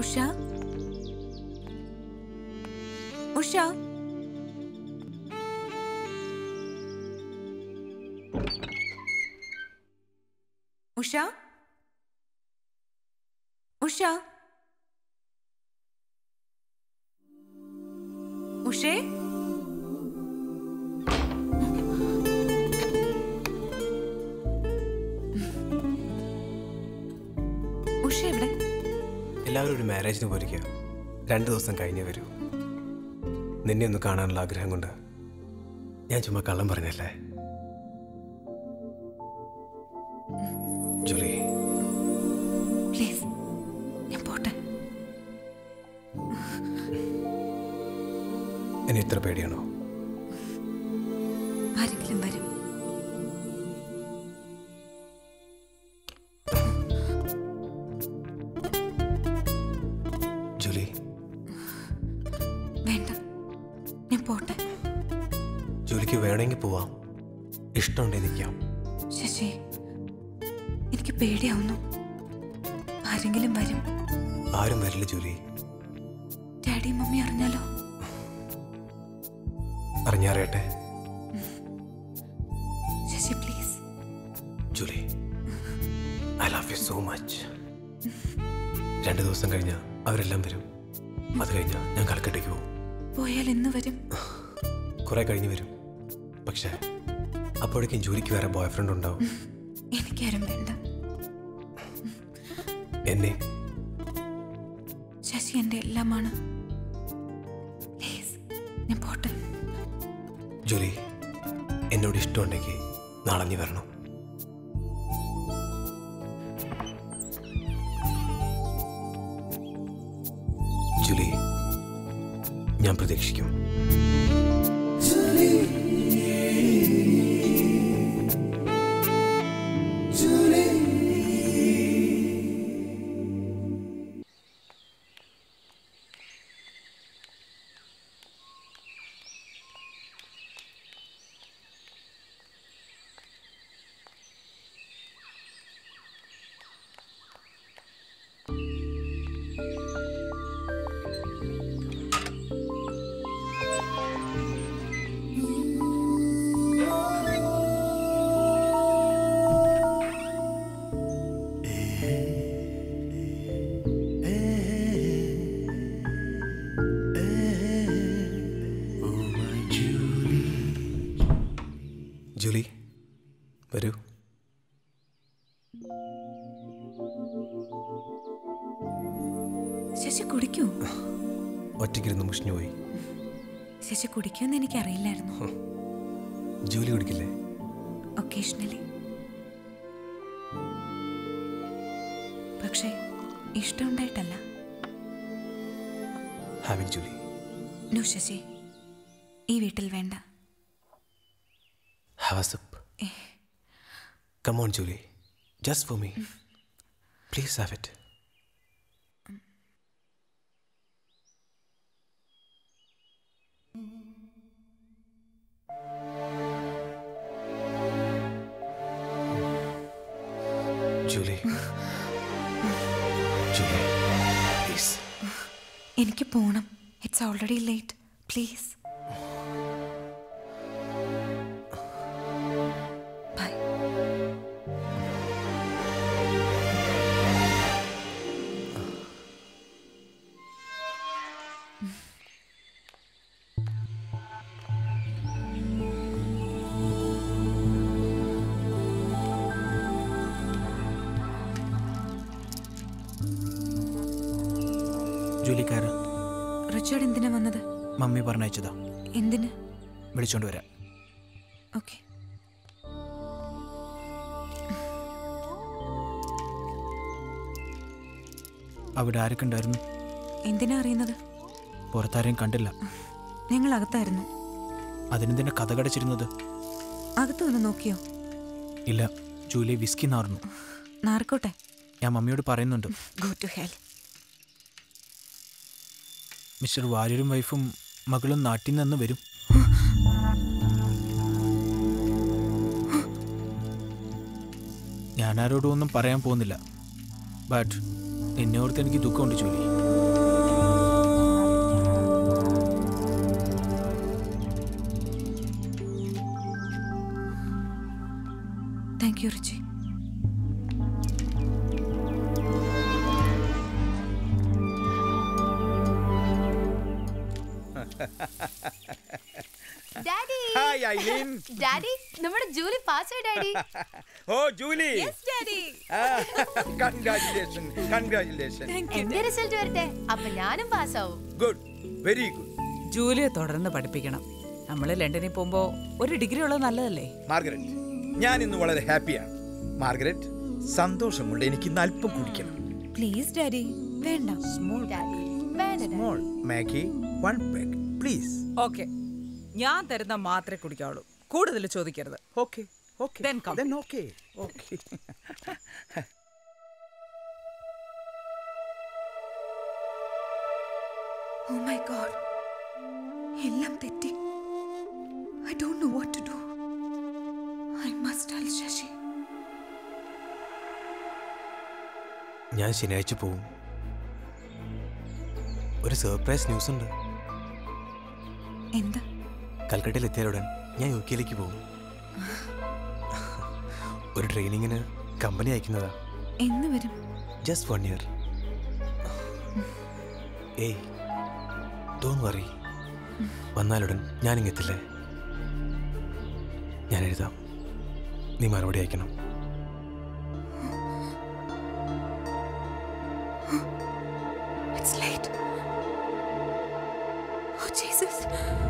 ഉഷ ഉഷ ഉഷ ഉഷ ഉഷേ ഉഷ എവിടെ എല്ലാവരും ഒരു മാരേജിന് പോയിരിക്കുക രണ്ട് ദിവസം കഴിഞ്ഞേ വരൂ നിന്നെ ഒന്ന് കാണാനുള്ള ആഗ്രഹം കൊണ്ട് ഞാൻ ചുമ്മാ കള്ളം പറഞ്ഞല്ലേ ജൂലി പ്ലീസ് ഞാൻ പോട്ടെ എന്നെ ഇത്ര പേടിയാണോ ആരെങ്കിലും വരും ജൂലി വേണ്ട ഞാൻ പോട്ടെ ജൂലിക്ക് വേണമെങ്കിൽ പോവാം ഇഷ്ടമുണ്ടെങ്കിൽ നിൽക്കാം ശശി എനിക്ക് പേടിയാവുന്നു ആരെങ്കിലും വരും ആരും വരില്ല ജൂലി ഡാഡി മമ്മി അറിഞ്ഞാലോ അറിഞ്ഞാറേട്ടെ Sasi please Julie I love you so much രണ്ട് ദിവസം കഴിഞ്ഞാൽ അവരെല്ലാം വരും അത് കഴിഞ്ഞാൽ ഞാൻ കൽക്കട്ടയ്ക്ക് പോകും പോയാൽ എന്ന് വരും കുറെ കഴിഞ്ഞ് വരും പക്ഷേ അപ്പോഴേക്കും ജോലിക്ക് വേറെ ബോയ് ഫ്രണ്ട് ഉണ്ടാവും എനിക്കാരും വേണ്ട എന്നെ ശശി എൻ്റെ എല്ലാമാണ് പ്ലീസ് ഞാൻ പോട്ടെ ജോലി എന്നോട് ഇഷ്ടമുണ്ടെങ്കിൽ നാളെ നീ വരണം ജൂലി ഞാൻ പ്രതീക്ഷിക്കും ജൂലി വരൂ ശശി കുടിക്കൂ ഒറ്റയ്ക്കിരുന്ന് മുഷിഞ്ഞു പോയി ശശി കുടിക്കുമെന്ന് എനിക്കറിയില്ലായിരുന്നു ജൂലി കുടിക്കില്ലേ ഒക്കേഷണലി പക്ഷേ ഇഷ്ടമുണ്ടായിട്ടല്ല have it Julie no Sasi ഈ വീട്ടിൽ വേണ്ട have a sip come on Julie just for me please have it Julie Julie please എനിക്ക് പോണം it's already late please bye ജോലിക്കാരൻ റിച്ചാർഡ് എന്തിനാ വന്നത് മമ്മി പറഞ്ഞയച്ചതാ എന്തിന് വിളിച്ചോണ്ട് വരാം ഓക്കെ അവിടെ ആരൊക്കെ ഉണ്ടായിരുന്നു എന്തിനാ അറിയുന്നത് പുറത്താരെയും കണ്ടില്ല ഞങ്ങൾ അകത്തായിരുന്നു അതിനെന്തിനാ കഥ കടച്ചിരുന്നത് അകത്ത് വന്ന് നോക്കിയോ ഇല്ല ജൂലി വിസ്കി നാർന്നു നാർക്കോട്ടെ ഞാൻ മമ്മിയോട് പറയുന്നുണ്ട് ഗോ ടു ഹെൽ മിസ്റ്റർ വാര്യരും വൈഫും മകളും നാട്ടിൽ നിന്ന് വരും ഞാൻ ആരോടും ഒന്നും പറയാൻ പോകുന്നില്ല ബട്ട് നിന്നെ ഓർത്ത് എനിക്ക് ദുഃഖമുണ്ട് ജോലി thank you Riji daddy hi Eileen daddy നമ്മുടെ ജൂലി പാസ്സായി daddy oh Julie congratulation congratulation എന്റെ റിസൾട്ട് വരട്ടെ അപ്പൊ ഞാനും പാസ്സാവും ഗുഡ് വെരി ഗുഡ് ജൂലിയെ തുടർന്ന് പഠിപ്പിക്കണം നമ്മൾ ലണ്ടനിൽ പോകുമ്പോൾ ഒരു ഡിഗ്രി ഉള്ളത് നല്ലതല്ലേ മാർഗരറ്റ് ഞാൻ ഇന്ന് വളരെ ഹാപ്പിയാണ് മാർഗരറ്റ് സന്തോഷം കൊണ്ട് എനിക്ക് ഇന്ന് അല്പം കുടിക്കണം പ്ലീസ് ഡാഡി വേണ്ട സ്മോൾ ഡാഡി വേണ്ട daddy. Small Maggie one peg please okay ഞാൻ തരുന്ന മാത്രമേ കുടിക്കാവുള്ളൂ കൂടുതൽ ചോദിക്കരുത് okay okay Then come. then okay okay oh my God എല്ലാം തെറ്റി I don't know what to do I must tell Sashi ഞാൻ ശനിയാഴ്ച പോവും ഒരു സർപ്രൈസ് ന്യൂസ് ഉണ്ട് എന്താ കൽക്കട്ടയിൽ എത്തിയാലുടൻ ഞാൻ യു കെയിലേക്ക് പോകും ഒരു ട്രെയിനിങ്ങിന് കമ്പനി അയക്കുന്നതാ എന്ന് വരും ജസ്റ്റ് വൺ ഇയർ ഏയ് ഡോൺ വറി വന്നാലുടൻ ഞാനിങ്ങെത്തില്ലേ ഞാൻ എഴുതാം നീ മറുപടി അയക്കണം ഇറ്റ്സ് ലേറ്റ് ഓ ജീസസ്